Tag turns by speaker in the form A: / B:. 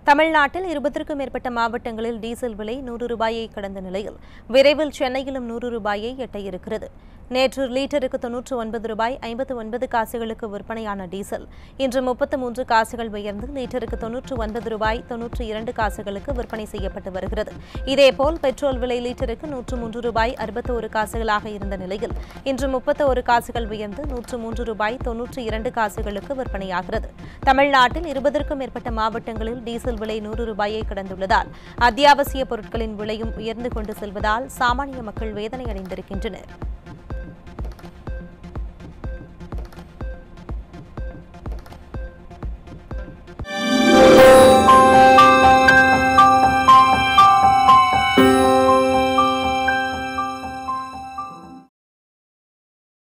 A: தமிழ்நாட்டில் இருபத்திற்கும் மேற்பட்ட மாவட்டங்களில் டீசல் விலை நூறு ரூபாயை கடந்த நிலையில் விரைவில் சென்னையிலும் நூறு ரூபாயை எட்ட இருக்கிறது நேற்று லீட்டருக்கு தொன்னூற்று ஒன்பது ரூபாய் ஐம்பத்து ஒன்பது காசுகளுக்கு விற்பனையான டீசல் இன்று முப்பத்து மூன்று காசுகள் உயர்ந்து லீட்டருக்கு தொன்னூற்று ஒன்பது ரூபாய் தொன்னூற்று இரண்டு காசுகளுக்கு விற்பனை செய்யப்பட்டு வருகிறது இதேபோல் பெட்ரோல் விலை லீட்டருக்கு நூற்று மூன்று ரூபாய் அறுபத்தோரு காசுகளாக இருந்த நிலையில் இன்று முப்பத்தோரு காசுகள் உயர்ந்து நூற்று மூன்று ரூபாய் தொன்னூற்று இரண்டு காசுகளுக்கு விற்பனையாகிறது தமிழ்நாட்டில் இருபதற்கும் மேற்பட்ட மாவட்டங்களில் டீசல் விலை நூறு ரூபாயை கடந்துள்ளதால் அத்தியாவசிய பொருட்களின் விலையும் உயர்ந்து கொண்டு செல்வதால் சாமானிய மக்கள் வேதனை அடைந்திருக்கின்றனர்